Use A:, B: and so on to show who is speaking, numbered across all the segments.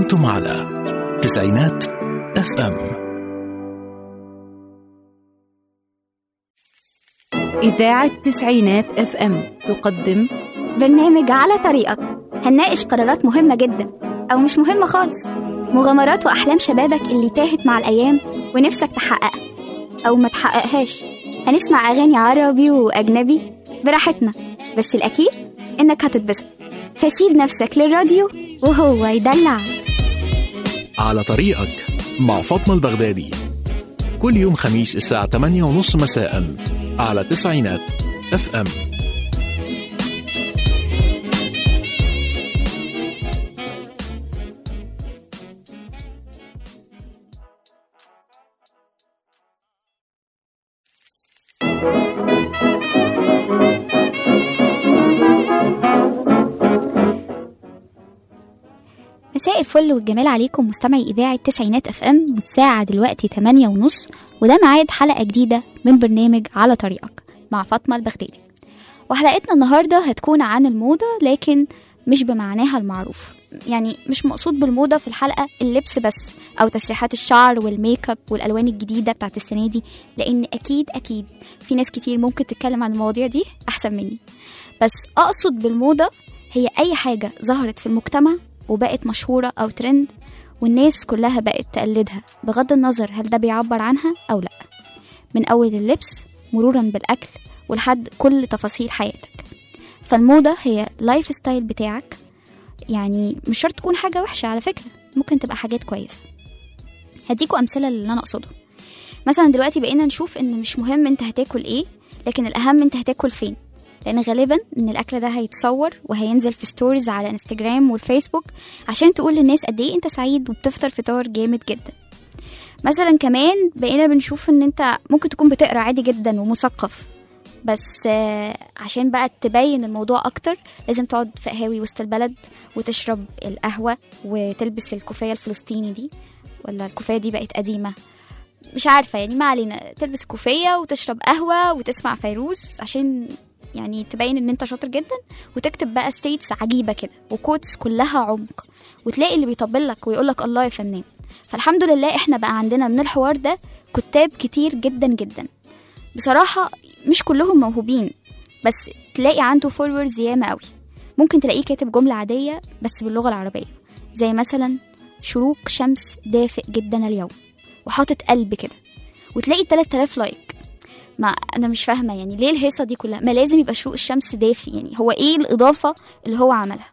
A: أنتم على تسعينات اف ام
B: إذاعة تسعينات اف ام تقدم
C: برنامج على طريقك هنناقش قرارات مهمة جدا أو مش مهمة خالص مغامرات وأحلام شبابك اللي تاهت مع الأيام ونفسك تحققها أو ما تحققهاش هنسمع أغاني عربي وأجنبي براحتنا بس الأكيد إنك هتتبسط فسيب نفسك للراديو وهو يدلعك
A: على طريقك مع فاطمة البغدادي كل يوم خميس الساعة 8 ونص مساء على تسعينات اف ام
C: مساء الفل والجمال عليكم مستمعي إذاعة تسعينات اف ام والساعة دلوقتي 8 ونص وده ميعاد حلقة جديدة من برنامج على طريقك مع فاطمة البغدادي وحلقتنا النهاردة هتكون عن الموضة لكن مش بمعناها المعروف يعني مش مقصود بالموضة في الحلقة اللبس بس أو تسريحات الشعر والميك اب والألوان الجديدة بتاعت السنة دي لأن أكيد أكيد في ناس كتير ممكن تتكلم عن المواضيع دي أحسن مني بس أقصد بالموضة هي أي حاجة ظهرت في المجتمع وبقت مشهورة أو ترند والناس كلها بقت تقلدها بغض النظر هل ده بيعبر عنها أو لأ من أول اللبس مرورا بالأكل ولحد كل تفاصيل حياتك فالموضة هي لايف ستايل بتاعك يعني مش شرط تكون حاجة وحشة على فكرة ممكن تبقى حاجات كويسة هديكوا أمثلة اللي أنا أقصده مثلا دلوقتي بقينا نشوف إن مش مهم أنت هتاكل إيه لكن الأهم أنت هتاكل فين لان غالبا ان الاكل ده هيتصور وهينزل في ستوريز على انستجرام والفيسبوك عشان تقول للناس قد ايه انت سعيد وبتفطر فطار جامد جدا مثلا كمان بقينا بنشوف ان انت ممكن تكون بتقرا عادي جدا ومثقف بس آه، عشان بقى تبين الموضوع اكتر لازم تقعد في قهاوي وسط البلد وتشرب القهوه وتلبس الكوفيه الفلسطيني دي ولا الكوفيه دي بقت قديمه مش عارفه يعني ما علينا تلبس كوفيه وتشرب قهوه وتسمع فيروز عشان يعني تبين ان انت شاطر جدا وتكتب بقى ستيتس عجيبه كده وكوتس كلها عمق وتلاقي اللي بيطبل لك ويقول لك الله يا فنان فالحمد لله احنا بقى عندنا من الحوار ده كتاب كتير جدا جدا بصراحه مش كلهم موهوبين بس تلاقي عنده فولورز ياما قوي ممكن تلاقيه كاتب جمله عاديه بس باللغه العربيه زي مثلا شروق شمس دافئ جدا اليوم وحاطط قلب كده وتلاقي 3000 لايك ما انا مش فاهمه يعني ليه الهيصه دي كلها ما لازم يبقى شروق الشمس دافي يعني هو ايه الاضافه اللي هو عملها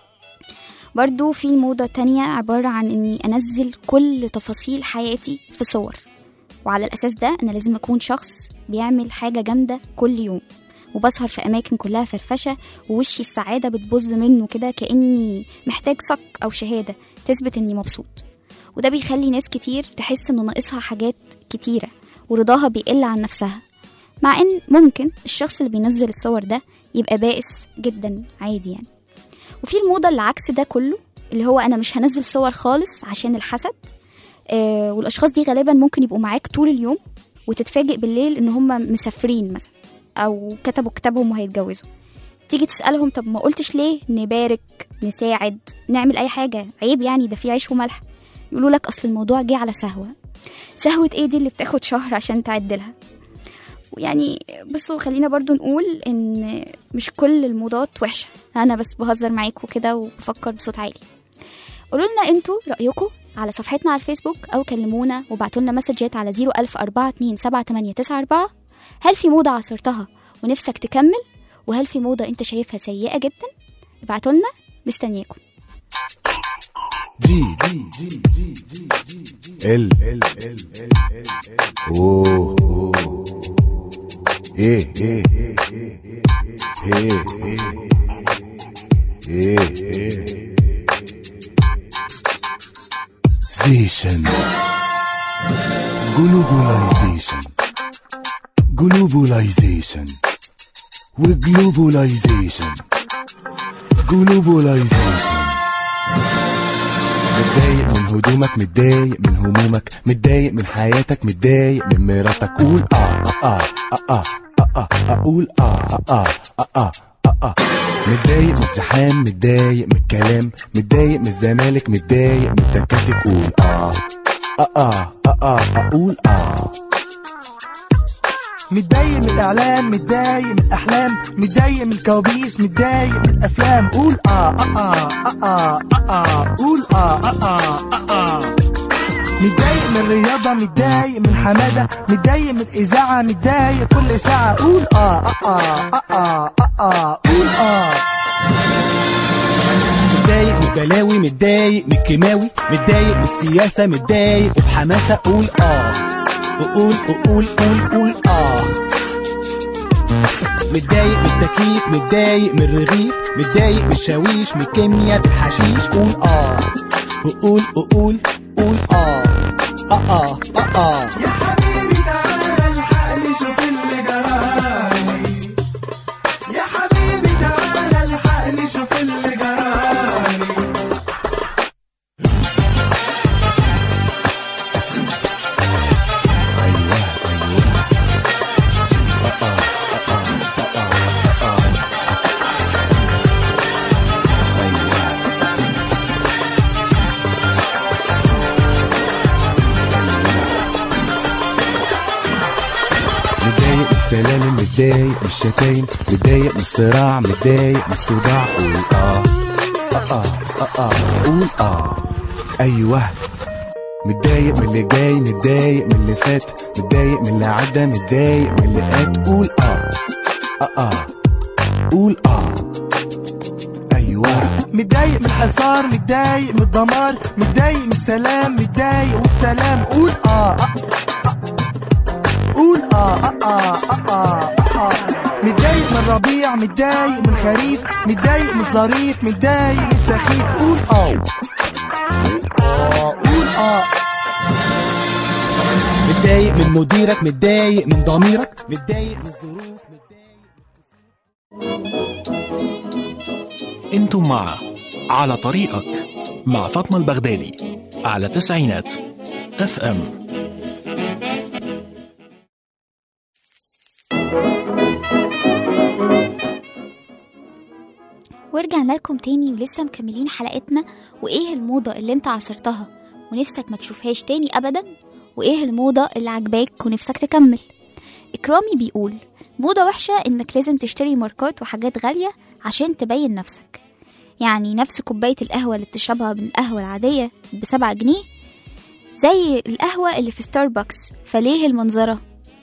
C: برضو في موضة تانية عبارة عن اني انزل كل تفاصيل حياتي في صور وعلى الاساس ده انا لازم اكون شخص بيعمل حاجة جامدة كل يوم وبسهر في اماكن كلها فرفشة ووشي السعادة بتبظ منه كده كاني محتاج صك او شهادة تثبت اني مبسوط وده بيخلي ناس كتير تحس انه ناقصها حاجات كتيرة ورضاها بيقل عن نفسها مع ان ممكن الشخص اللي بينزل الصور ده يبقى بائس جدا عادي يعني وفي الموضة اللي عكس ده كله اللي هو انا مش هنزل صور خالص عشان الحسد آه والاشخاص دي غالبا ممكن يبقوا معاك طول اليوم وتتفاجئ بالليل ان هم مسافرين مثلا او كتبوا كتابهم وهيتجوزوا تيجي تسألهم طب ما قلتش ليه نبارك نساعد نعمل اي حاجة عيب يعني ده في عيش وملح يقولوا لك اصل الموضوع جه على سهوة سهوة ايه دي اللي بتاخد شهر عشان تعدلها يعني بصوا خلينا برضو نقول ان مش كل الموضات وحشة انا بس بهزر معاكم كده وبفكر بصوت عالي قولوا لنا انتوا رأيكم على صفحتنا على الفيسبوك او كلمونا وبعتوا لنا مسجات على 010427894 هل في موضة عصرتها ونفسك تكمل وهل في موضة انت شايفها سيئة جدا ابعتوا لنا مستنياكم
D: دي ال اوه أوه. ايه ايه ايه ايه ايه زيشن جلوبولايزيشن جلوبولايزيشن وجلوبولايزيشن جلوبولايزيشن متضايق من هدومك متضايق من همومك متضايق من حياتك متضايق من مراتك قول اه اه اه اه اه اه اقول اه اه اه اه اه متضايق من الزحام متضايق من الكلام متضايق من الزمالك متضايق من التكاتك قول اه اه اه اه اه اقول اه
E: متضايق من الاعلام متضايق من الاحلام متضايق من الكوابيس متضايق من الافلام قول اه اه اه اه اه اه قول اه اه اه اه متضايق من الرياضة متضايق من حمادة متضايق من الإذاعة متضايق كل ساعة قول آه آه آه آه آه آه قول آه
F: متضايق من البلاوي متضايق من الكيماوي متضايق من السياسة متضايق وبحماسة قول اه وقول وقول قول قول اه متضايق من التكييف متضايق من الرغيف متضايق من الشاويش من الكيمياء في الحشيش قول اه وقول وقول قول اه اه اه اه اه
E: يا حبيبي تعالى الحقني شوف اللي جرالي يا حبيبي تعالى الحقني شوف اللي جرالي
D: ايوه ايوه اه اه اه اه اه اه ايوه متضايق من السلالم متضايق من الشتايم متضايق من الصراع متضايق من الصداع قول اه اه اه اه اه قول اه ايوه متضايق من اللي جاي متضايق من اللي فات متضايق من اللي عدى متضايق من اللي فات قول اه اه اه قول اه ايوه
E: متضايق من الحصار متضايق من الدمار متضايق من السلام متضايق والسلام قول اه آه، آه. قول اه اه اه اه اه, آه. متضايق من الربيع متضايق من الخريف متضايق من الظريف متضايق من السخيف قول اه آه، قول اه
F: متضايق من مديرك متضايق من ضميرك متضايق من الظروف متضايق
A: انتم مع على طريقك مع فاطمة البغدادي على تسعينات اف ام
C: ورجعنا لكم تاني ولسه مكملين حلقتنا وايه الموضة اللي انت عاصرتها ونفسك ما تشوفهاش تاني ابدا وايه الموضة اللي عجباك ونفسك تكمل اكرامي بيقول موضة وحشة انك لازم تشتري ماركات وحاجات غالية عشان تبين نفسك يعني نفس كوباية القهوة اللي بتشربها من القهوة العادية بسبعة جنيه زي القهوة اللي في ستاربكس فليه المنظرة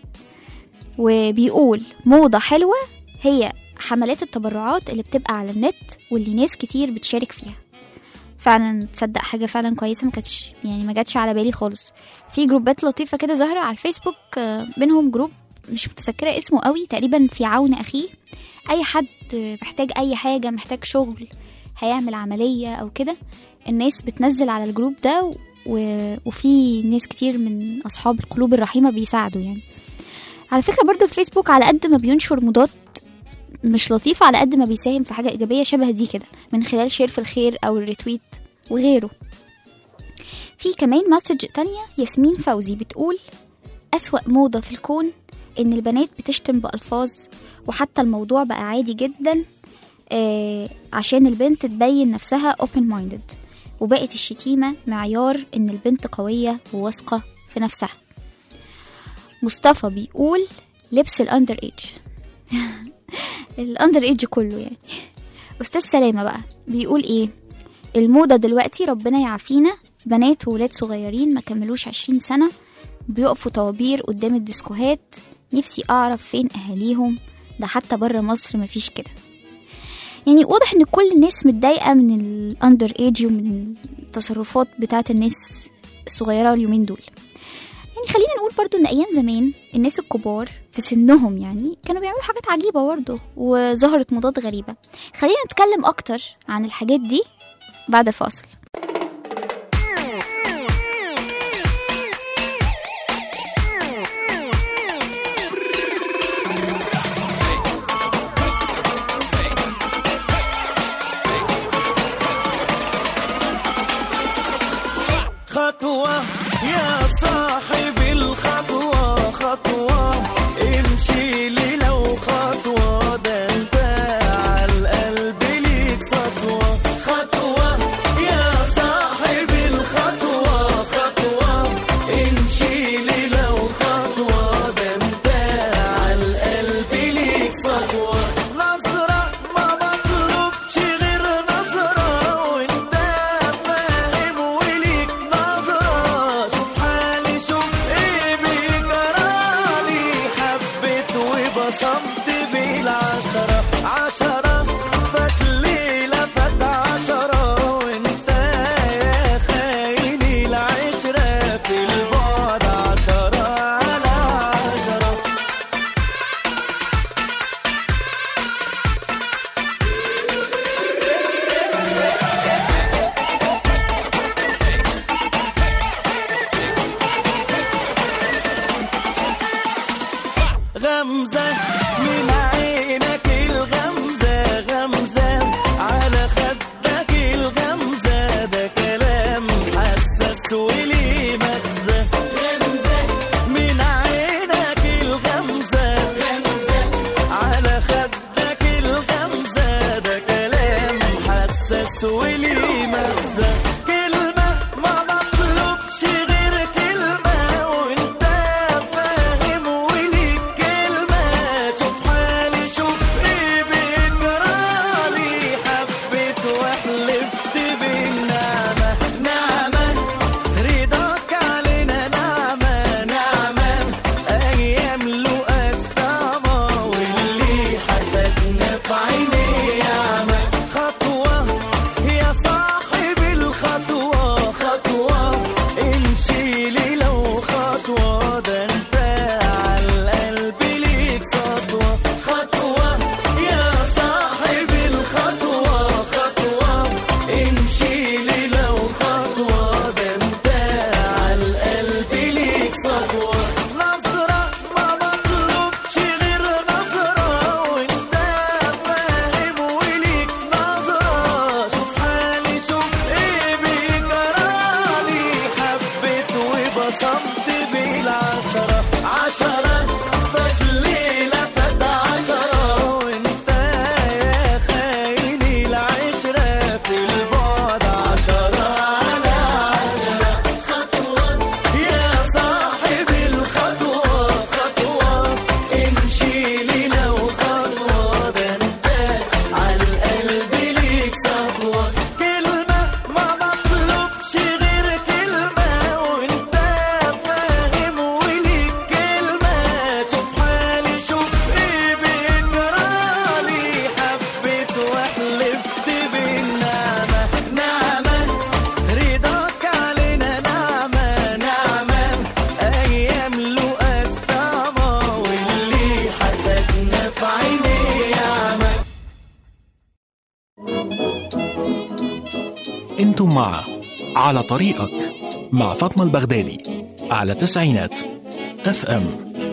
C: وبيقول موضة حلوة هي حملات التبرعات اللي بتبقى على النت واللي ناس كتير بتشارك فيها فعلا تصدق حاجة فعلا كويسة ما كانتش يعني ما جاتش على بالي خالص في جروبات لطيفة كده ظاهرة على الفيسبوك آه، منهم جروب مش متذكرة اسمه قوي تقريبا في عون أخيه أي حد محتاج أي حاجة محتاج شغل هيعمل عملية أو كده الناس بتنزل على الجروب ده و... وفي ناس كتير من أصحاب القلوب الرحيمة بيساعدوا يعني على فكرة برضو الفيسبوك على قد ما بينشر موضات مش لطيفة على قد ما بيساهم في حاجة إيجابية شبه دي كده من خلال شير في الخير أو الريتويت وغيره في كمان مسج تانية ياسمين فوزي بتقول أسوأ موضة في الكون إن البنات بتشتم بألفاظ وحتى الموضوع بقى عادي جدا آه عشان البنت تبين نفسها open minded وبقت الشتيمة معيار إن البنت قوية وواثقة في نفسها مصطفى بيقول لبس الأندر إيج الأندر إيج كله يعني أستاذ سلامة بقى بيقول إيه الموضة دلوقتي ربنا يعافينا بنات وولاد صغيرين ما كملوش عشرين سنة بيقفوا طوابير قدام الديسكوهات نفسي أعرف فين أهاليهم ده حتى بره مصر مفيش كده يعني واضح ان كل الناس متضايقه من الاندر ايج ومن التصرفات بتاعه الناس الصغيره اليومين دول يعني خلينا نقول برضو ان ايام زمان الناس الكبار في سنهم يعني كانوا بيعملوا حاجات عجيبه برضو وظهرت موضات غريبه خلينا نتكلم اكتر عن الحاجات دي بعد الفاصل
G: خطوة يا صاحب الخطوة خطوة امشي لي لو خطوة ده انت عالقلب بس ولي مغزى كلمة ما مطلوبش غير كلمة وانت فاهم وليك كلمة شوف حالي شوف ايه بيجرالي حبيت وحلفت بالنعمة نعمة رضاك علينا نعمة نعمة أيام لقى الطعمة واللي حسدنا في عيني يعمى خطوة يا صاحب الخطوة خطوة امشي لي لو خطوة ده انت على القلب ليك سطوة خطوة يا صاحب الخطوة خطوة امشي لي لو خطوة ده انت على القلب ليك سطوة نظرة ما مطلوبش غير نظرة وانت فاهم وليك نظرة شوف حالي شوف ايه بيجرالي حبيت وبصمت بالعشرة عشرة فات ليلة فات عشرة وانت يا خايني العشرة في البعد عشرة على عشرة خطوة يا صاحب الخطوة خطوة امشي لي لو خطوة ده انت على القلب ليك سطوة كلمة ما مطلوبش غير كلمة وانت فاهم وليك كلمة شوف حالي شوف ايه بيجرالي حبيت وحلفت بالنعمة نعمة رضاك علينا نعمة نعمة أيام لقى الطعمة واللي حسدنا في عيني يعمى
A: انتم مع على طريقك مع فاطمة البغدادي على تسعينات اف ام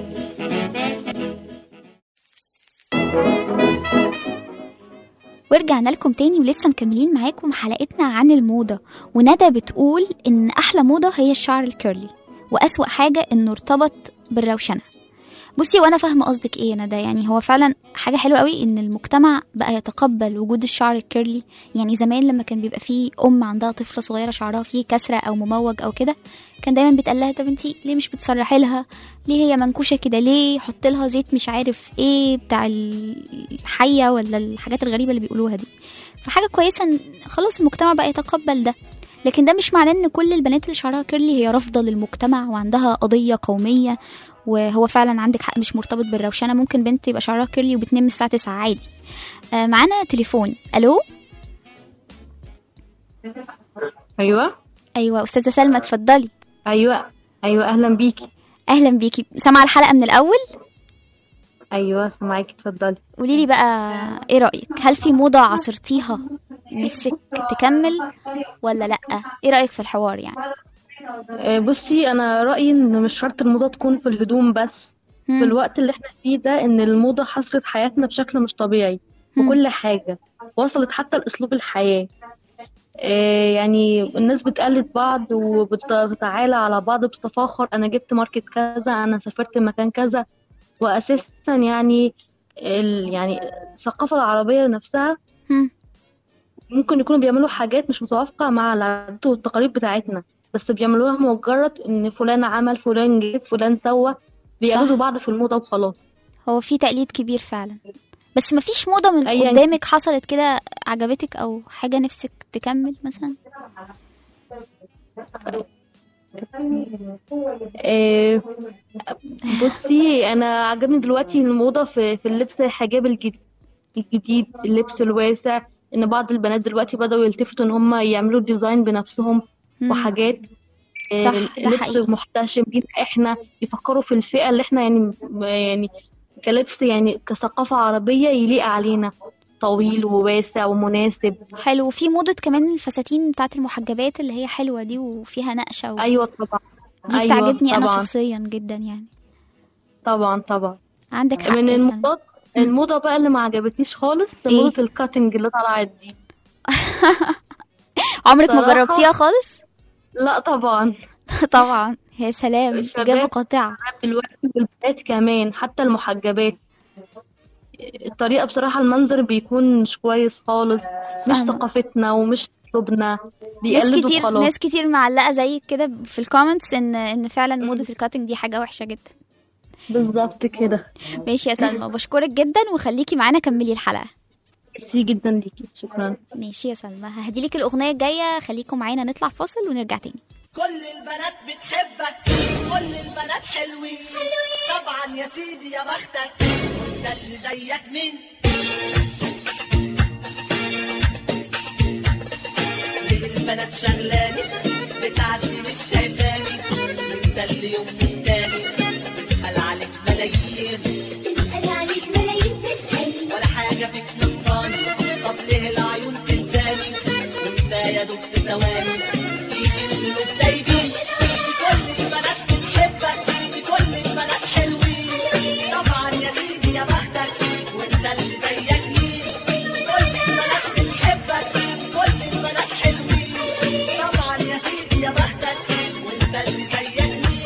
C: ورجعنا لكم تاني ولسه مكملين معاكم حلقتنا عن الموضة وندى بتقول إن أحلى موضة هي الشعر الكيرلي وأسوأ حاجة إنه ارتبط بالروشنة بصي وانا فاهمه قصدك ايه يا ندى يعني هو فعلا حاجه حلوه قوي ان المجتمع بقى يتقبل وجود الشعر الكيرلي يعني زمان لما كان بيبقى فيه ام عندها طفله صغيره شعرها فيه كسره او مموج او كده كان دايما بيتقال لها طب انتي ليه مش بتسرحي لها ليه هي منكوشه كده ليه حط لها زيت مش عارف ايه بتاع الحيه ولا الحاجات الغريبه اللي بيقولوها دي فحاجه كويسه ان خلاص المجتمع بقى يتقبل ده لكن ده مش معناه ان كل البنات اللي شعرها كيرلي هي رافضه للمجتمع وعندها قضيه قوميه وهو فعلا عندك حق مش مرتبط بالروشنه ممكن بنت يبقى شعرها كيرلي وبتنام الساعه 9 عادي آه معانا تليفون الو
H: ايوه
C: ايوه استاذه سلمى اتفضلي
H: ايوه ايوه اهلا بيكي
C: اهلا بيكي سامعه الحلقه من الاول
H: ايوه سامعاكي اتفضلي
C: قولي لي بقى ايه رايك هل في موضه عصرتيها نفسك تكمل ولا لا ايه رايك في الحوار يعني
H: آه، بصي انا رايي ان مش شرط الموضه تكون في الهدوم بس في
C: مم.
H: الوقت اللي احنا فيه ده ان الموضه حصرت حياتنا بشكل مش طبيعي في
C: مم.
H: كل حاجه وصلت حتى لاسلوب الحياه آه، يعني الناس بتقلد بعض وبتتعالى على بعض بتتفاخر انا جبت ماركت كذا انا سافرت مكان كذا واساسا يعني ال يعني الثقافه العربيه نفسها
C: مم.
H: ممكن يكونوا بيعملوا حاجات مش متوافقة مع العادات والتقاليد بتاعتنا بس بيعملوها مجرد ان فلان عمل فلان جاب فلان سوى بيقلدوا بعض في الموضة وخلاص
C: هو في تقليد كبير فعلا بس مفيش موضه من
H: أيا-
C: قدامك حصلت كده عجبتك او حاجه نفسك تكمل مثلا
H: آه، بصي انا عجبني دلوقتي الموضة في في اللبس الحجاب الجديد الجديد اللبس الواسع ان بعض البنات دلوقتي بدأوا يلتفتوا ان هم يعملوا ديزاين بنفسهم
C: مم.
H: وحاجات آه،
C: صح، ده
H: لبس
C: حقيقي.
H: محتشم بينا احنا يفكروا في الفئة اللي احنا يعني يعني كلبس يعني كثقافة عربية يليق علينا طويل وواسع ومناسب
C: حلو وفي موضه كمان الفساتين بتاعت المحجبات اللي هي حلوه دي وفيها نقشه و...
H: ايوه طبعا
C: دي
H: أيوة
C: بتعجبني انا
H: طبعا
C: شخصيا جدا يعني
H: طبعا طبعا
C: عندك حق
H: من
C: يا سلمى.
H: الموضات الموضة بقى اللي ما عجبتنيش خالص
C: إيه؟
H: موضة الكاتنج اللي طلعت دي
C: عمرك ما
H: صراحة-
C: جربتيها خالص
H: لا طبعا
C: طبعا يا سلام
H: الشباب
C: اجابه قاطعه
H: دلوقتي والبنات كمان حتى المحجبات الطريقة بصراحة المنظر بيكون مش كويس خالص مش
C: فاهمة.
H: ثقافتنا ومش اسلوبنا
C: ناس
H: بيقلدوا
C: كتير
H: خلاص
C: ناس كتير معلقه زيك كده في الكومنتس ان ان فعلا موضه الكاتنج دي حاجه وحشه جدا
H: بالظبط كده
C: ماشي يا سلمى بشكرك جدا وخليكي معانا كملي الحلقه
H: ميرسي جدا ليكي شكرا
C: ماشي يا سلمى ههديلك الاغنيه الجايه خليكم معانا نطلع فاصل ونرجع تاني
I: كل البنات بتحبك كل البنات حلوين طبعا يا سيدي يا بختك وانت اللي زيك مين ليه البنات شغلاني بتعدي مش شايفاني وانت اللي يوم التاني تسأل عليك ملايين
J: تسأل عليك ملايين تسأل
I: ولا حاجة فيك نقصاني طب ليه العيون تنساني وانت يا دوب في ثواني فيك القلوب دايبين كل البنات بتحبك كل البنات حلوين طبعا يا سيدي يا بختك وانت اللي زيك مين كل البنات بتحبك كل البنات حلوين طبعا يا سيدي يا بختك وانت اللي زيك مين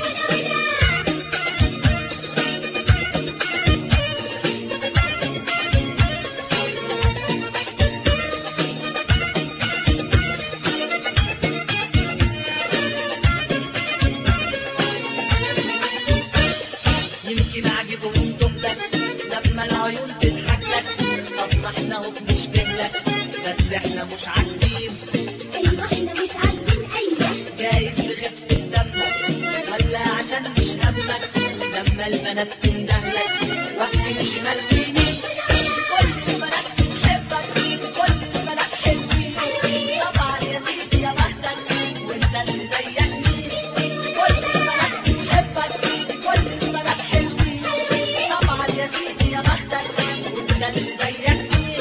I: يمكن عجبهم دملك لما العيون تضحك لك طب ما احنا هو بنشبه لك بس احنا مش عاجبين
J: أيوة احنا مش عاجبين أيوة
I: جايز لخفة دمك ولا عشان مش همك لما البنات تندهلك واحد شمال ويمين كل البنات بتحبك كل البنات حلوين طبعا يا سيدي يا بختك وانت اللي زيك مين كل البنات بتحبك كل البنات حلوين طبعا يا سيدي يا بختك وانت اللي زيك مين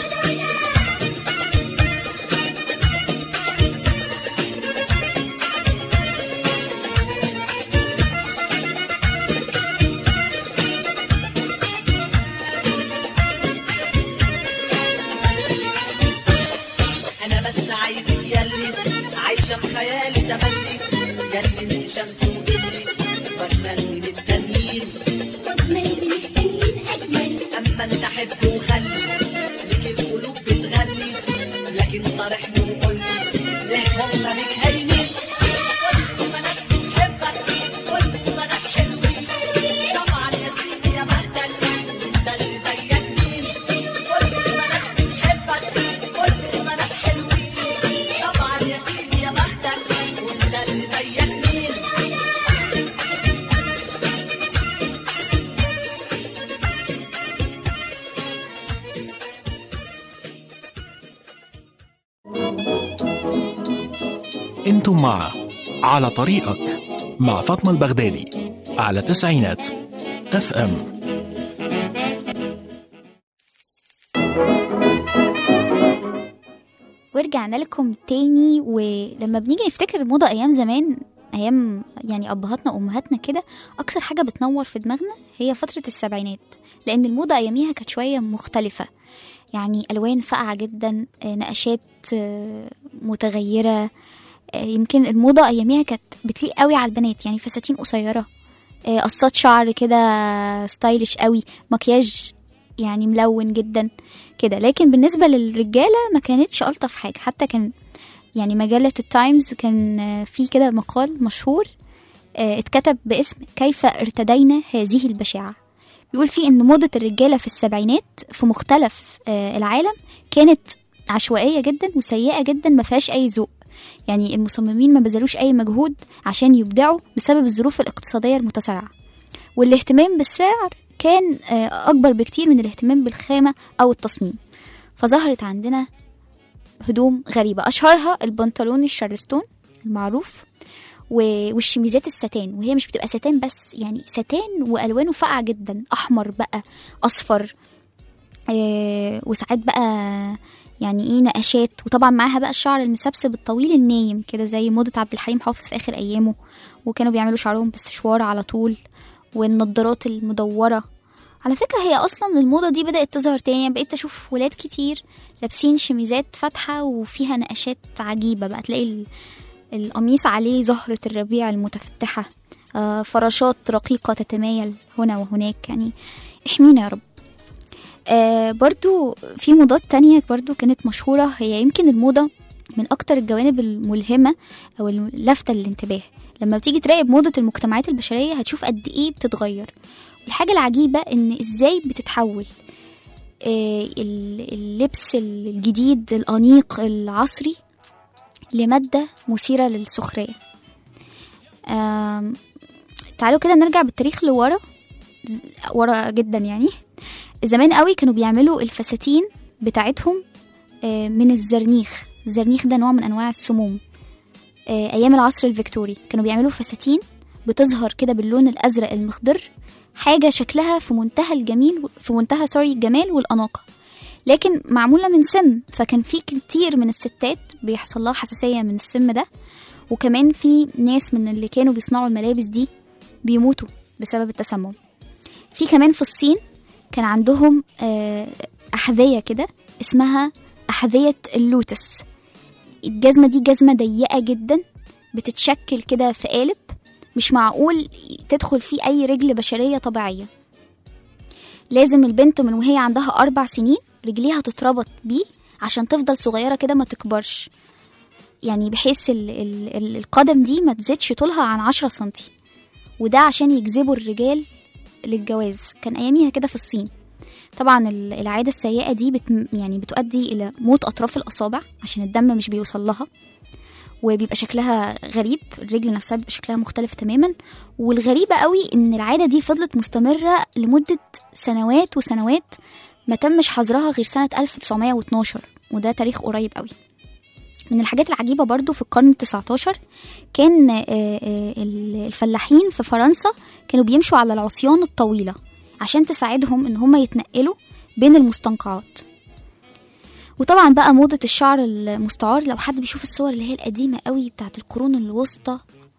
I: انا بس عايزك ياللي عايشه في خيالي تملي ياللي انت شمس وظلي واجمل من التانيين
J: واجمل من التانيين أجمل
I: اما انت حب وخلي ليك القلوب بتغني لكن صارحني وقول لي ليه هم بيك هايمين كل البنات بتحبك كل البنات حلوين طبعا يا سيدي يا بختك انت اللي زيك مين كل البنات بتحبك كل البنات حلوين طبعا يا سيدي يا بختك وانت اللي زيك مين
A: انتم مع على طريقك مع فاطمة البغدادي على تسعينات اف ام
C: ورجعنا لكم تاني ولما بنيجي نفتكر الموضة أيام زمان أيام يعني أبهاتنا وأمهاتنا كده أكتر حاجة بتنور في دماغنا هي فترة السبعينات لأن الموضة أياميها كانت شوية مختلفة يعني ألوان فاقعة جدا آه، نقشات آه، متغيرة آه، يمكن الموضة أياميها كانت بتليق قوي على البنات يعني فساتين قصيرة آه، قصات شعر كده ستايلش قوي مكياج يعني ملون جدا كده لكن بالنسبة للرجالة ما كانتش ألطف حاجة حتى كان يعني مجلة التايمز كان آه، في كده مقال مشهور آه، اتكتب باسم كيف ارتدينا هذه البشاعة بيقول فيه ان موضة الرجالة في السبعينات في مختلف آه، العالم كانت عشوائية جدا وسيئة جدا ما فيهاش اي ذوق يعني المصممين ما بذلوش اي مجهود عشان يبدعوا بسبب الظروف الاقتصادية المتسارعة والاهتمام بالسعر كان آه، اكبر بكتير من الاهتمام بالخامة او التصميم فظهرت عندنا هدوم غريبة أشهرها البنطلون الشارلستون المعروف و- والشميزات الستان وهي مش بتبقى ستان بس يعني ستان والوانه فاقعه جدا احمر بقى اصفر آه وساعات بقى يعني ايه نقشات وطبعا معاها بقى الشعر المسبسب الطويل النايم كده زي موضة عبد الحليم حافظ في اخر ايامه وكانوا بيعملوا شعرهم باستشوار على طول والنضارات المدورة على فكرة هي أصلا الموضة دي بدأت تظهر تاني يعني بقيت أشوف ولاد كتير لابسين شميزات فاتحة وفيها نقشات عجيبة بقى تلاقي ال- القميص عليه زهرة الربيع المتفتحة آه، فراشات رقيقة تتمايل هنا وهناك يعني احمينا يا رب آه برضو في موضات تانية برضو كانت مشهورة هي يمكن الموضة من أكتر الجوانب الملهمة أو اللافتة للانتباه لما بتيجي تراقب موضة المجتمعات البشرية هتشوف قد إيه بتتغير والحاجة العجيبة إن إزاي بتتحول آه ال- اللبس الجديد الأنيق العصري لمادة مثيرة للسخرية آم، تعالوا كده نرجع بالتاريخ لورا ورا جدا يعني زمان قوي كانوا بيعملوا الفساتين بتاعتهم آه، من الزرنيخ الزرنيخ ده نوع من انواع السموم آه، ايام العصر الفيكتوري كانوا بيعملوا فساتين بتظهر كده باللون الازرق المخضر حاجه شكلها في منتهى الجميل في منتهى سوري الجمال والاناقه لكن معموله من سم فكان في كتير من الستات بيحصل لها حساسيه من السم ده وكمان في ناس من اللي كانوا بيصنعوا الملابس دي بيموتوا بسبب التسمم في كمان في الصين كان عندهم آه، أحذية كده اسمها أحذية اللوتس الجزمة دي جزمة ضيقة جدا بتتشكل كده في قالب مش معقول تدخل فيه أي رجل بشرية طبيعية لازم البنت من وهي عندها أربع سنين رجليها تتربط بيه عشان تفضل صغيرة كده ما تكبرش يعني بحيث ال ال ال القدم دي ما تزيدش طولها عن عشرة سنتي وده عشان يجذبوا الرجال للجواز كان أياميها كده في الصين طبعا ال- العادة السيئة دي بت يعني بتؤدي إلى موت أطراف الأصابع عشان الدم مش بيوصل لها وبيبقى شكلها غريب الرجل نفسها بيبقى شكلها مختلف تماما والغريبة قوي إن العادة دي فضلت مستمرة لمدة سنوات وسنوات ما تمش حظرها غير سنة 1912 وده تاريخ قريب قوي من الحاجات العجيبة برضو في القرن التسعة عشر كان آه، آه، الفلاحين في فرنسا كانوا بيمشوا على العصيان الطويلة عشان تساعدهم ان هم يتنقلوا بين المستنقعات وطبعا بقى موضة الشعر المستعار لو حد بيشوف الصور اللي هي القديمة قوي بتاعت القرون الوسطى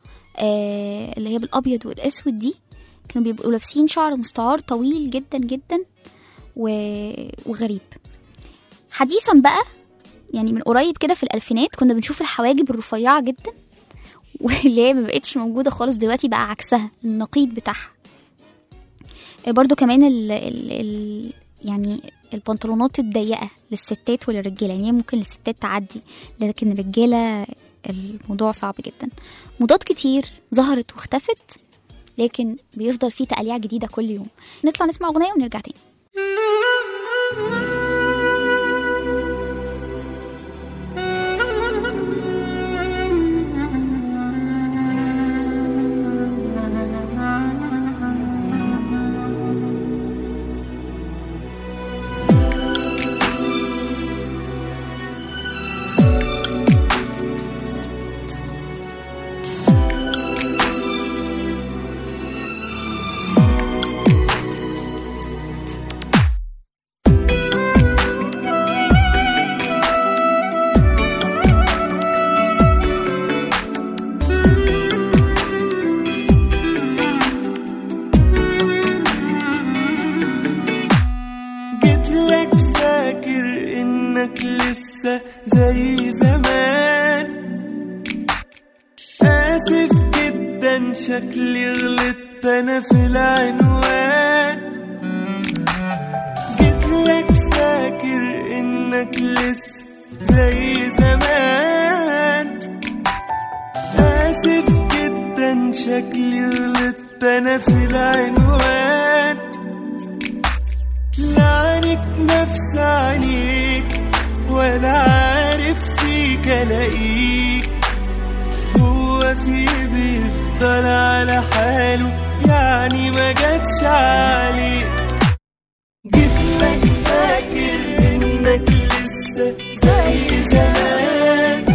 C: آه اللي هي بالأبيض والأسود دي كانوا بيبقوا لابسين شعر مستعار طويل جدا جدا و- وغريب حديثا بقى يعني من قريب كده في الألفينات كنا بنشوف الحواجب الرفيعة جدا واللي هي مبقتش موجودة خالص دلوقتي بقى عكسها النقيض بتاعها آه، برضو كمان ال ال ال يعني البنطلونات الضيقة للستات وللرجالة يعني هي ممكن للستات تعدي لكن الرجالة الموضوع صعب جدا موضات كتير ظهرت واختفت لكن بيفضل فيه تقاليع جديدة كل يوم نطلع نسمع أغنية ونرجع تاني
G: جيت لك فاكر انك لسه زي زمان اسف جدا شكلي غلطت انا في العنوان جيت لك فاكر انك لسه زي زمان اسف جدا شكلي غلطت انا في العنوان لا عنك نفس عنيك ولا عارف فيك الاقيك هو في بيفضل على حاله يعني ما جاتش عليك جيت لك فاكر انك لسه زي زمان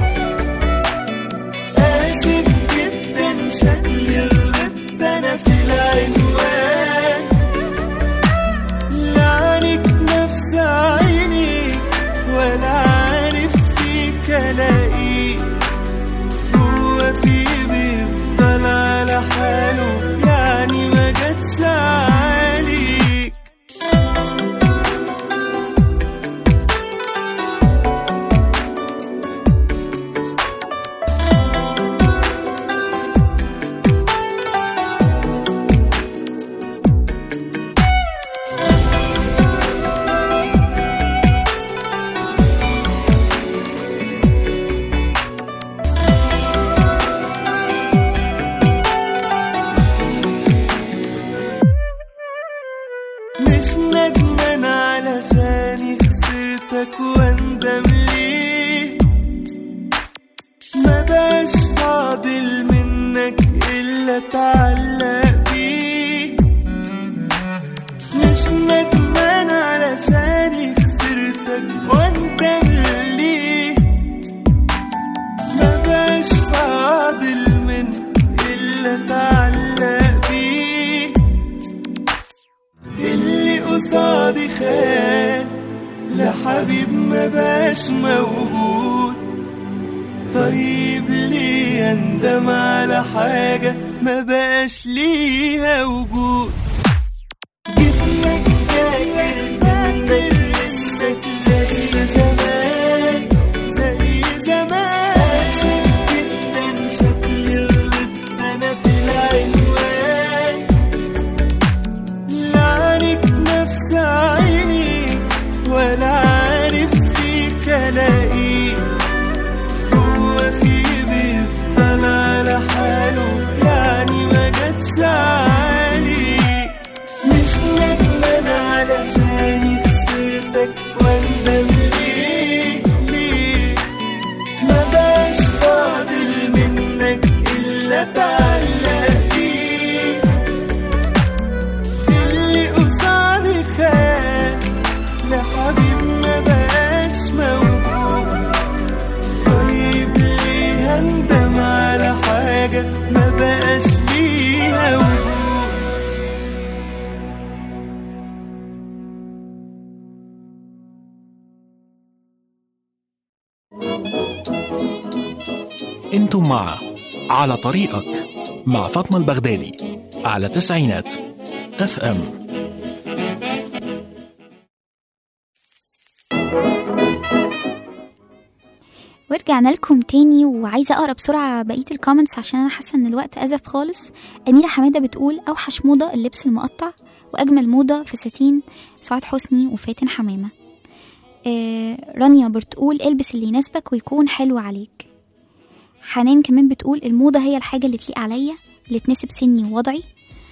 G: اسف جدا شكلي غلطت انا في العنوان لعنك نفس عيني ولا عارف فيك الاقيك هو في بيفضل على حاله يعني ما جاتش عليك بقاش موجود طيب ليه اندم على حاجة ما بقاش ليها وجود جبلك فاكر فاكر لسه زي زمان زي زمان حاسب جدا شكلي غلطت انا في العنوان لا عنك نفس عيني ولا عارف فيك الاقيه هو في بيفضل على حاله يعني ما جاتش عالي مش ندمان علشان خسرتك واندم ليه ليه ما بقاش فاضل منك الا تعلق بيه اللي قصادي خان لحبيب ما بقاش موجود طيب ليه هندم على حاجة ما بقاش ليها وجود
A: انتم مع على طريقك مع فاطمة البغدادي على تسعينات اف ام
C: ورجعنا لكم تاني وعايزه اقرا بسرعه بقيه الكومنتس عشان انا حاسه ان الوقت ازف خالص اميره حماده بتقول اوحش موضه اللبس المقطع واجمل موضه فساتين سعاد حسني وفاتن حمامه آه رانيا بتقول البس اللي يناسبك ويكون حلو عليك حنان كمان بتقول الموضه هي الحاجه اللي تليق عليا اللي تناسب سني ووضعي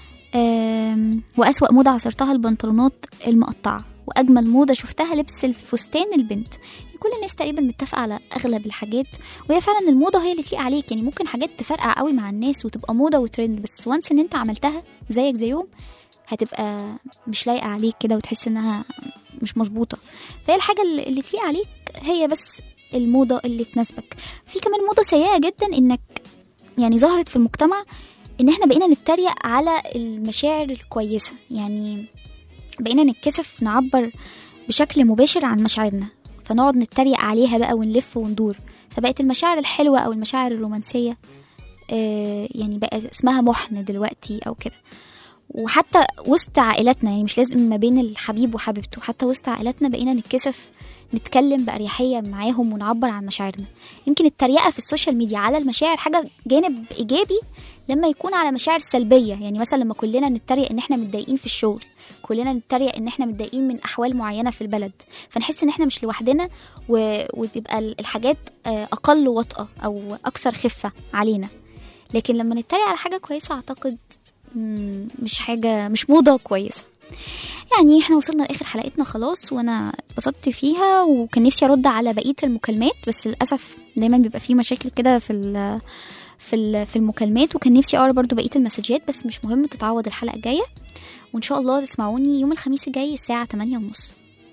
C: آم، وأسوأ موضة عصرتها البنطلونات المقطعة وأجمل موضة شفتها لبس الفستان البنت كل الناس تقريبا متفقة على أغلب الحاجات وهي فعلا الموضة هي اللي تليق عليك يعني ممكن حاجات تفرقع قوي مع الناس وتبقى موضة وترند بس وانس ان انت عملتها زيك زيهم هتبقى مش لايقة عليك كده وتحس انها مش مظبوطة فهي الحاجة اللي اللي تليق عليك هي بس الموضة اللي تناسبك في كمان موضة سيئة جدا انك يعني ظهرت في المجتمع ان احنا بقينا نتريق على المشاعر الكويسة يعني بقينا نتكسف نعبر بشكل مباشر عن مشاعرنا فنقعد نتريق عليها بقى ونلف وندور فبقت المشاعر الحلوة أو المشاعر الرومانسية آه، يعني بقى اسمها محن دلوقتي أو كده وحتى وسط عائلاتنا يعني مش لازم ما بين الحبيب وحبيبته حتى وسط عائلاتنا بقينا نتكسف نتكلم بأريحية معاهم ونعبر عن مشاعرنا يمكن التريقة في السوشيال ميديا على المشاعر حاجة جانب إيجابي لما يكون على مشاعر سلبية يعني مثلا لما كلنا نتريق إن إحنا متضايقين في الشغل كلنا نتريق إن إحنا متضايقين من أحوال معينة في البلد فنحس إن إحنا مش لوحدنا و... وتبقى ال- الحاجات آه، أقل وطأة أو أكثر خفة علينا لكن لما نتريق على حاجة كويسة أعتقد مم، مش حاجة مش موضة كويسة يعني احنا وصلنا لاخر حلقتنا خلاص وانا اتبسطت فيها وكان نفسي ارد على بقيه المكالمات بس للاسف دايما بيبقى في مشاكل كده في ال في ال في المكالمات وكان نفسي اقرا برضو بقيه المسجات بس مش مهم تتعوض الحلقه الجايه وان شاء الله تسمعوني يوم الخميس الجاي الساعه 8 ونص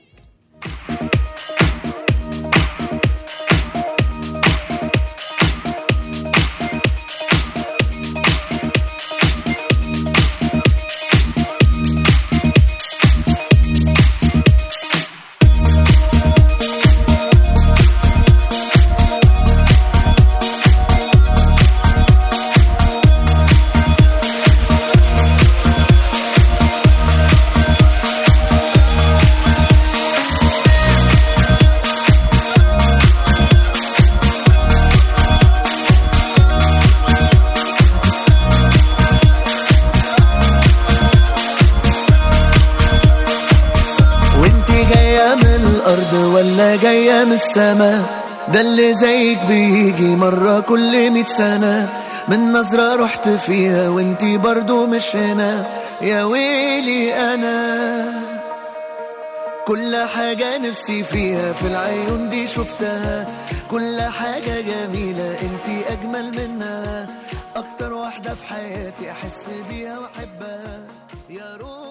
G: وانتي جاية من الأرض ولا جاية من السماء ده اللي زيك بيجي مرة كل مية سنة من نظرة رحت فيها وانتي برضو مش هنا يا ويلي أنا كل حاجة نفسي فيها في العيون دي شفتها كل حاجة جميلة انتي أجمل منها أكتر واحدة في حياتي أحس بيها وأحبها يا روح